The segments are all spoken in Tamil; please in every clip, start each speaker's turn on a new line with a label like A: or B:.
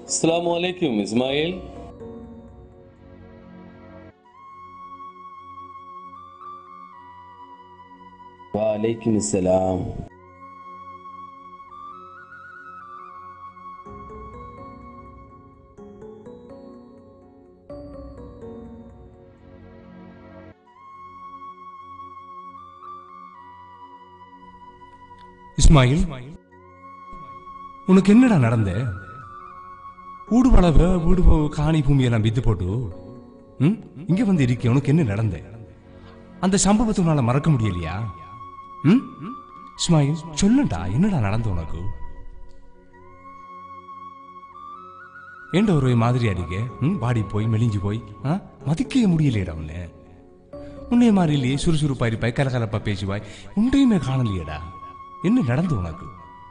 A: அஸ்ஸலாமு அலைக்கும் இஸ்மாயில் وعليكم السلام
B: இஸ்மாயில் உனக்கு என்னடா நடந்த ஊடு வளவ வீடு போ- காணி பூமியெல்லாம் வித்து போட்டு ம்? இங்க வந்து இருக்க உனக்கு என்ன நடந்த அந்த சம்பவத்தை உன்னால மறக்க முடியலையா ம்? இஸ்மாயில் சொல்லுடா என்னடா நடந்து உனக்கு ஏண்ட ஒரு மாதிரி அடிக்க ம்? வாடி போய் மெலிஞ்சு போய் ஆ? மதிக்கவே முடியலையடா உன்னை உன்னைய மாதிரி இல்லையே சுறுசுறுப்பா இருப்பாய் கலகலப்பா பேசுவாய் ஒன்றையுமே காணலையேடா என்ன நடந்து உனக்கு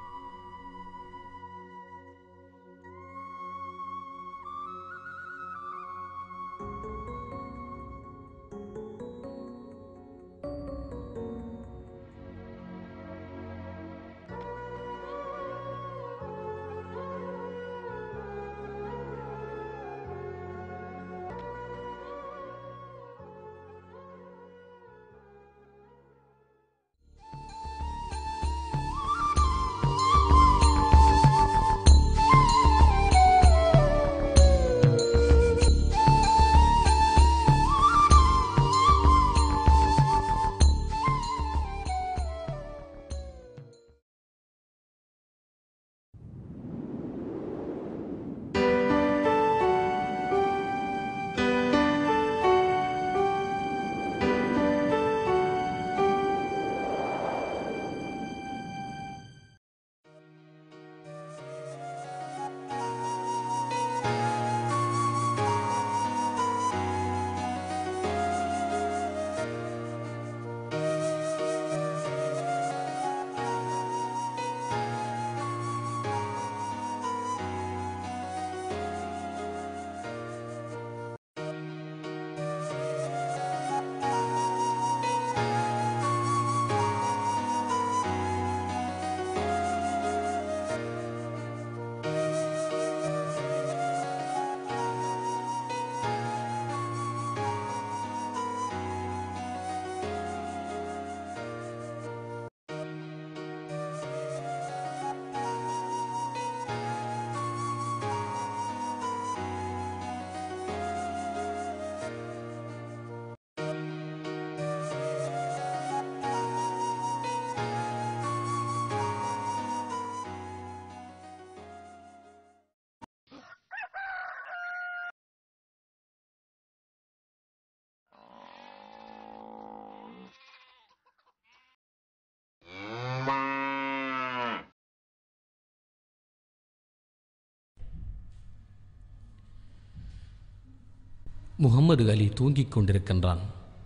C: முகம்மது அலி தூங்கிக் கொண்டிருக்கின்றான்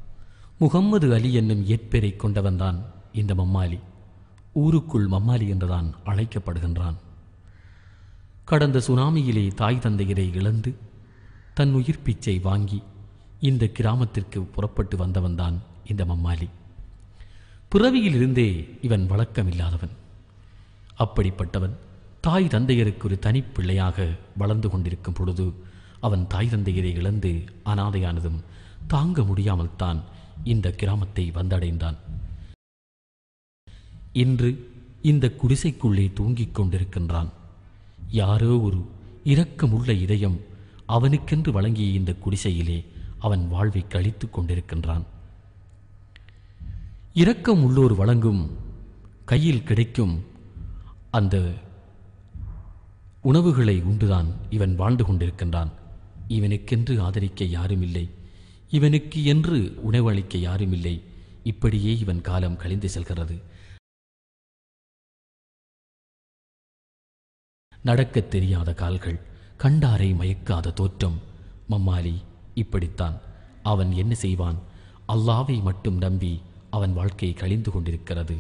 C: முகம்மது அலி என்னும் ஏற்பெரை கொண்டவன்தான் இந்த மம்மாலி ஊருக்குள் மம்மாலி என்றுதான் அழைக்கப்படுகின்றான் கடந்த சுனாமியிலே தாய் தந்தையரை இழந்து தன் உயிர் பிச்சை வாங்கி இந்த கிராமத்திற்கு புறப்பட்டு வந்தவன்தான் இந்த மம்மாலி பிறவியிலிருந்தே இவன் வழக்கமில்லாதவன் அப்படிப்பட்டவன் தாய் தந்தையருக்கு ஒரு தனிப்பிள்ளையாக வளர்ந்து கொண்டிருக்கும் பொழுது அவன் தாய் தந்தையரை இழந்து அனாதையானதும் தாங்க முடியாமல் தான் இந்த கிராமத்தை வந்தடைந்தான் இன்று இந்த குடிசைக்குள்ளே தூங்கிக் கொண்டிருக்கின்றான் யாரோ ஒரு இரக்கமுள்ள இதயம் அவனுக்கென்று வழங்கிய இந்த குடிசையிலே அவன் வாழ்வை கழித்துக் கொண்டிருக்கின்றான் இரக்கம் உள்ளோர் வழங்கும் கையில் கிடைக்கும் அந்த உணவுகளை உண்டுதான் இவன் வாழ்ந்து கொண்டிருக்கின்றான் இவனுக்கென்று ஆதரிக்க யாருமில்லை இவனுக்கு என்று உணவளிக்க யாருமில்லை இப்படியே இவன் காலம் கழிந்து செல்கிறது நடக்கத் தெரியாத கால்கள் கண்டாரை மயக்காத தோற்றம் மம்மாலி இப்படித்தான் அவன் என்ன செய்வான் அல்லாவை மட்டும் நம்பி அவன் வாழ்க்கை கழிந்து கொண்டிருக்கிறது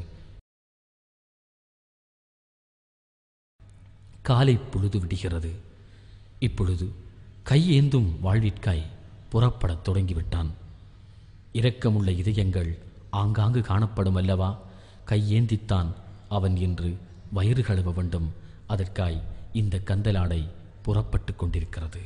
C: காலை பொழுது விடுகிறது இப்பொழுது கையேந்தும் வாழ்விற்காய் புறப்படத் தொடங்கிவிட்டான் இரக்கமுள்ள இதயங்கள் ஆங்காங்கு காணப்படும் அல்லவா கையேந்தித்தான் அவன் இன்று வயிறு கழுவ வேண்டும் அதற்காய் இந்த கந்தலாடை புறப்பட்டு கொண்டிருக்கிறது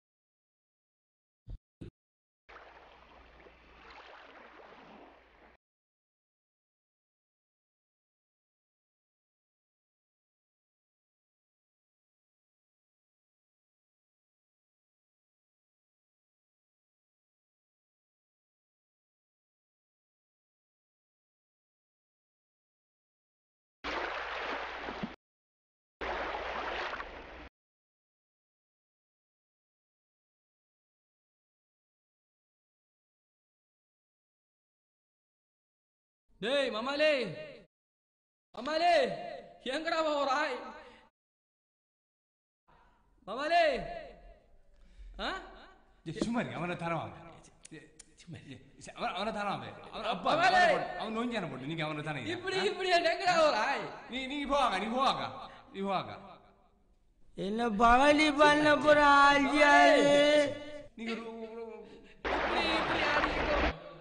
D: டேய் மாமாலே மாமாலே எங்கடா போறாய் மாமாலே ஆ
B: சும்மா இரு, அவனை தரவாங்க அவன் அவனை தரவாங்க அவன் அப்பா
D: பரவாயில்லை.
B: அவனை போடு. அவன் நோஞ்சான போட்டு நீங்க அவனை தானே
D: இப்படி இப்படி எங்கடா போறாய்
B: நீ நீங்க போவாங்க நீ போவாங்க நீ போவாங்க
E: என்ன பகலி பண்ண போற ஆள்யாரு
B: நீங்க ஒரு- ஒரு- ஒரு-
D: இப்படி இப்படி ஆடிக்கோ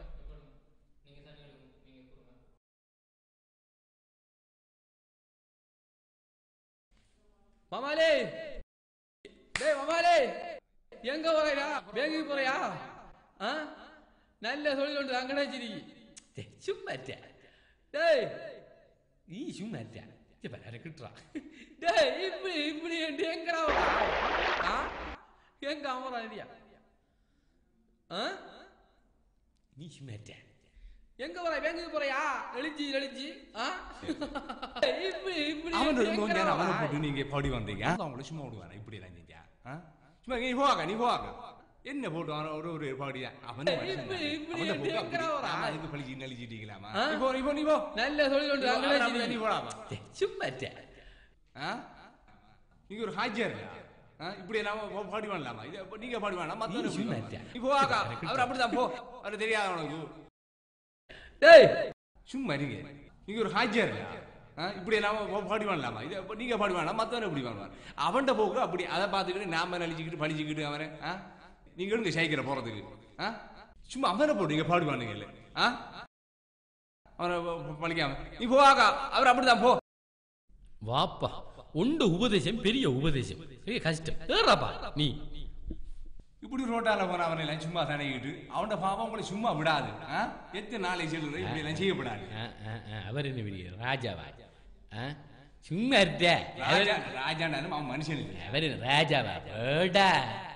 D: மாமாலே டேய் மாமாலே எங்க போறா பேங்குக்கு போறியா ஆ நல்ல தொழில் ஒன்று அங்கடா சிரி சும்மா இருக்க. டேய் நீ சும்மா இருக்க. இப்ப வேற கிட்டுறா டேய் இப்படி இப்படி என்று எங்கடா போறா? ஆ எங்க அமரா இல்லையா ஆ நீ சும்மா இருக்க. எங்க போற பேங்குக்கு போறியா எழுச்சி எழுச்சி ஆ இப்படி இப்படி
B: அவன்
D: என்று
B: ஒரு
D: எங்கடா
B: நோஞ்சான அவனை
D: போறா?
B: போட்டு நீங்க பாடி வந்தீங்க அவங்கள சும்மா விடுவானா இப்படி எல்லாம் செஞ்சா ஆ? சும்மா நீ போவாங்க நீ போவாங்க என்ன போட்டு அவன ஒரு ஒரு பாடியா அவன்
D: இப்படி, இப்படி என்று எங்கடா வரா?
B: அதுக்கு பழிச்சு நலிச்சிட்டீங்களாமா
D: ஆ?
B: நீ போ நீ போ நீ போ
D: நல்ல தொழில் ஒன்று அங்கடா
B: அவன்
D: சிரி
B: நீ போடாமா
D: சும்மா இருக்க.
B: ஆ? நீங்க ஒரு ஹாஜியார் இப்படி எல்லாம் பா- பாடி பண்ணலாமா இது அப்ப நீங்க பாடி வேணாம் மத்தவங்க
D: நீ சும்மா
B: எப்படி
D: இருக்க.
B: நீ போவாக்கா அவர் அப்படிதான் போ அவர் தெரியாத உனக்கு
D: டேய்
B: சும்மா இருங்க நீங்க ஒரு ஹாஜியார் இப்படி எல்லாம் பா- பாடி பண்ணலாமா இது அப்ப நீங்க பாடி வேணாம் மத்தவன் எப்படி பண்ணுவான் அவன்கிட்ட போக்கு அப்படி அதை பார்த்துக்கிட்டு நாம நலிச்சுக்கிட்டு பழிச்சுக்கிட்டு அவனை ஆ? நீங்க எடுங்க சைக்கிளை போறதுக்கு ஆ? சும்மா அவனை போட்டு நீங்க பாடுவானுங்க இல்ல ஆ? அவனை ப- பழிக்காம நீ போவாக்கா அவர் அப்படிதான் போ
C: வாப்பா உண்ட உபதேசம் பெரிய உபதேசம் பெரிய கஷ்டம் ஏறாப்பா நீ
B: இப்படி ரோட்டால போற அவனை எல்லாம் சும்மா தடைக்கிட்டு அவனோட பாவம் உங்களை சும்மா விடாது ஆ? எத்தனை நாளை சொல்லுற இப்படி எல்லாம் செய்யப்படாது
C: ஆ, ஆ, ஆ, அவர் என்ன பெரிய ராஜாவா ஆ? சும்மா இருட்ட
B: ராஜா ராஜாண்டாலும் அவன் மனுஷன் இல்லை
C: அவர் என்ன ராஜாவா ஏடா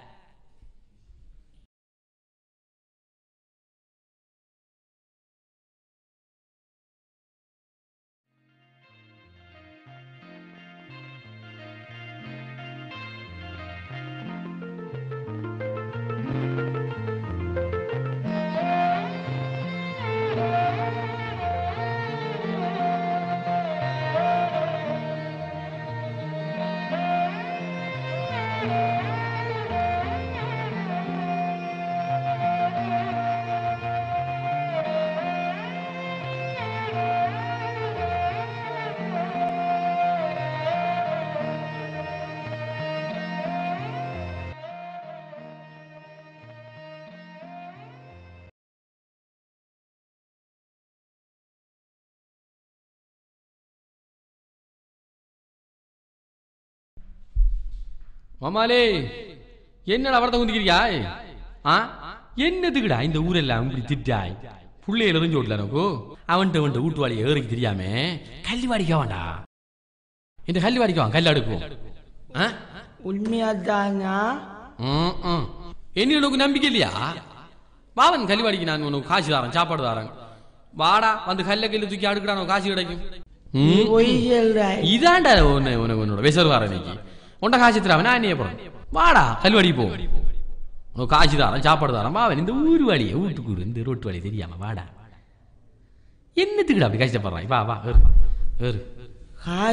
C: மாமாலே என்னடா வரத குந்திக்கிறியாய் ஆ என்னதுக்குடா இந்த ஊரெல்லாம் இப்படி திட்டாய் புள்ளையில எறிஞ்சு ஓட்டல எனக்கு அவன்கிட்ட அவன்கிட்ட வீட்டு வாடி ஏறிக்கு தெரியாம கல்வி வாடிக்க வேண்டா இந்த கல்வி வாடிக்குவான் கல் அடுக்குவோம் ஆ
E: உண்மையா தானா
C: ம், ம். என்ன உனக்கு நம்பிக்கை இல்லையா வாவன் கல்லிவாடிக்கு நான் உனக்கு காசு தரேன் சாப்பாடு தரேன் வாடா வந்து கல்ல கல்லு தூக்கி அடுக்கடா உனக்கு காசு கிடைக்கும்
E: நீ
C: ம்.
E: பொய் சொல்றாய்
C: இதான்டா உன்னை உனக்கு உன்னோட விசர் வர இன்னைக்கு உன்ட காசு தராவன் நான் என்ன போறேன் வாடா கல்வாடி போ உனக்கு காசு தரேன் சாப்பாடு தரேன் வாவன் இந்த ஊர் வாடிய வீட்டுக்கு இந்த ரோட்டு வாடி தெரியாம வாடா என்னத்துக்குடா அப்படி கஷ்டப்படுறான் வா வா ஏறு ஏறு
E: கா